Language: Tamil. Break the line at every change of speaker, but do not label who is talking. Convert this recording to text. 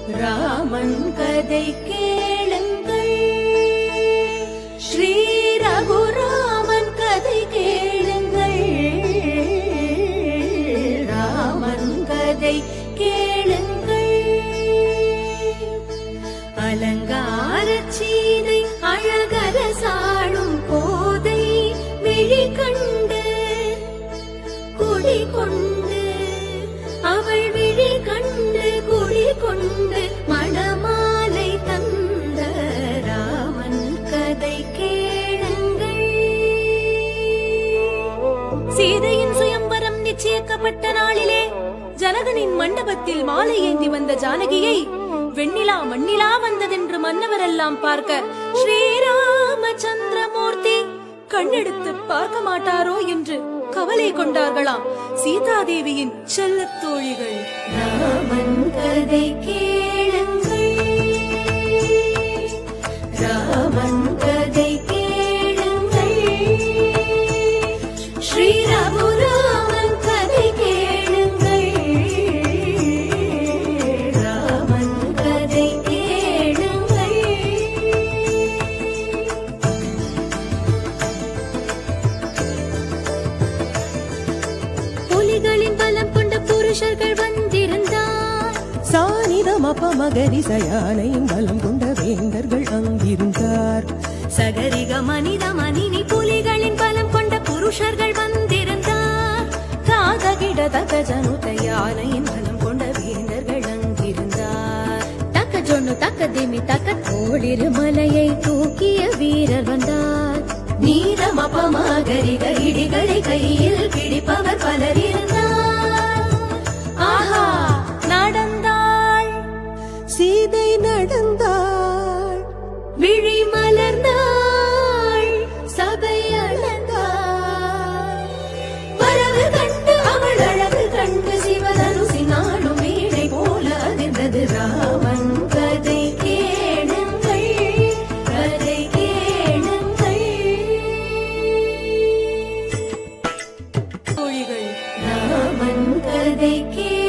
ராமன் கதை கேளுங்கள் ஸ்ரீ ரகுராமன் கதை கேளுங்கள் ராமன் கதை கேளுங்கள் அலங்கார சீதை அழகர சாடும் கோதை விழி கண்டு குடி கொண்டு அவள் விழி கண்டு குடி கொண்டு மணமாலை தந்த ராமன் கதை கேளுங்கள் சீதையின் சுயம்பரம் நிச்சயிக்கப்பட்ட நாளிலே ஜனகனின் மண்டபத்தில் மாலை ஏந்தி வந்த ஜானகியை வெண்ணிலா மண்ணிலா வந்ததென்று மன்னவரெல்லாம் பார்க்க ஸ்ரீராமச்சந்திரமூர்த்தி கண்ணெடுத்து பார்க்க மாட்டாரோ என்று கவலை கொண்டார்களாம் சீதாதேவியின் செல்லத் தோழிகள் ராமன் கதை கேளுங்கள் ராமன் கதை கேளுங்கள் ஸ்ரீ ரகுராமன் கதை கேளுங்கள் ராமன் கதை கேளுங்கள் புலிகளின் பலம் கொண்ட புருஷர்கள் வந்திருந்தார்
சானிதம் அப்ப மகரிசயானையும் பலம் கொண்ட வேந்தர்கள் அங்கிருந்தார்
சகரிக மனித மனினி புலிகளின் பலம் கொண்ட புருஷர்கள் வந்திருந்தார் காதகிட தக ஜனுத யானையின் பலம் கொண்ட வேந்தர்கள் அங்கிருந்தார் தக்க ஜொன்னு தக்க திமி தக்க தோளிரு மலையை தூக்கிய வீரர் வந்தார் நீரம் அப்பமாகரிக இடிகளை கையில் பிடிப்பவர் பலர் இருந்தார் ஆஹா நடந்தாள்
சீதை நடந்தாள்
விழி மலர்ந்தாள் சபை அளந்தாள் வரவு கண்டு அவள் அழகு கண்டு சிவதனுசி நாடும் வீணை போல அதிர்ந்தது ராமன் கதை கேளுங்கள் கதை கேளுங்கள் தோழிகள் ராமன் கதை கே